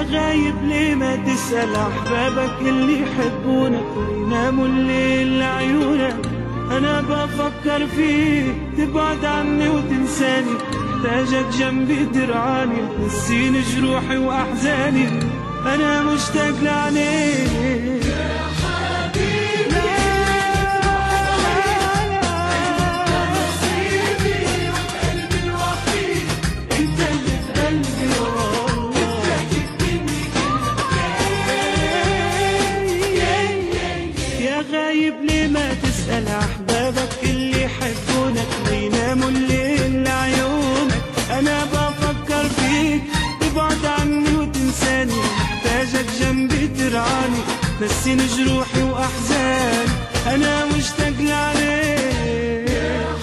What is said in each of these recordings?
غايب ليه ما تسأل أحبابك اللي يحبونك ويناموا الليل لعيونك أنا بفكر فيك تبعد عني وتنساني محتاجك جنبي ترعاني تنسيني جروحي وأحزاني أنا مشتاق لعينيك انت اللي في قلبي يا غايب ليه ما تسأل أحبابك اللي يحبونك ويناموا الليل لعيونك أنا بفكر فيك تبعد عني وتنساني محتاجك جنبي ترعاني نسيني جروحي وأحزاني أنا مشتاق لعليك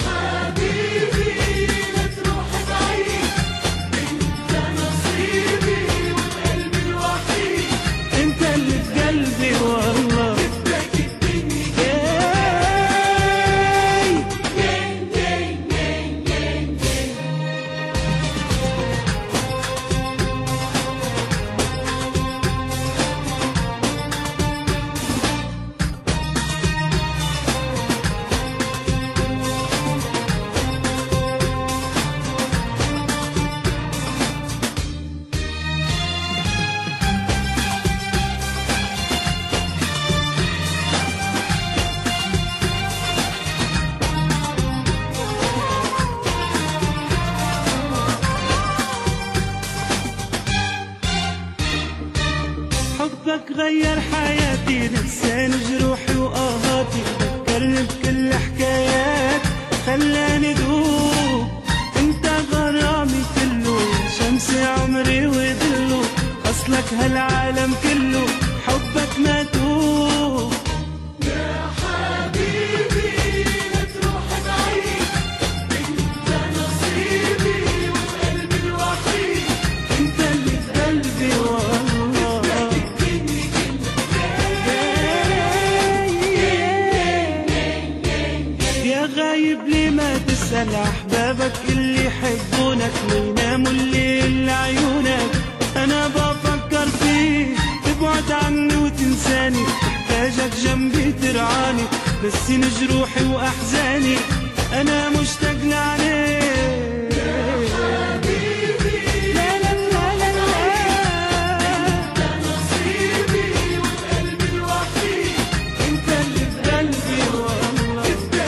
انت اللي في قلبي والله ياي. حبك غير حياتي نساني جروحي وآهاتي فكرني بكل حكايات خلاني دوب انت غرامي كله شمس عمري وذله اصلك هالعالم كله حبك ما توب انت اللي في قلبي والله يا غايب ليه ما تسأل أحبابك اللي يحبونك ويناموا الليل لعيونك أنا بفكر فيك تبعد عني وتنساني محتاجك جنبي ترعاني نسيني جروحي وأحزاني أنا مشتاق لعليك لا لا لا لا لا انت اللي في قلبي والله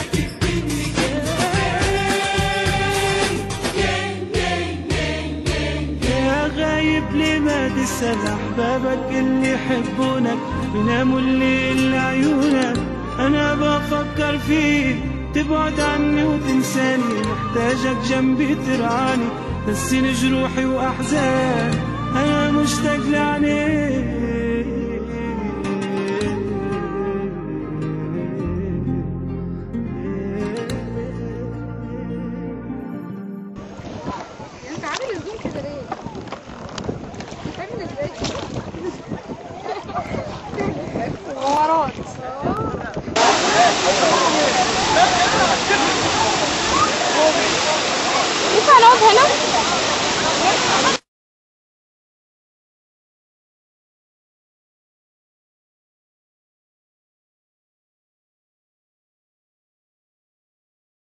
يا غايب ليه ما تسأل أحبابك اللي يحبونك بيناموا الليل لعيونك أنا بفكر فيك تبعد عني وتنساني محتاجك جنبي ترعاني نسيني جروحي وأحزاني أنا مشتاق لعنيك انت عامل الزوم كده ليه؟ بتعمل ازاي؟ غمرات ينفع نقعد هنا؟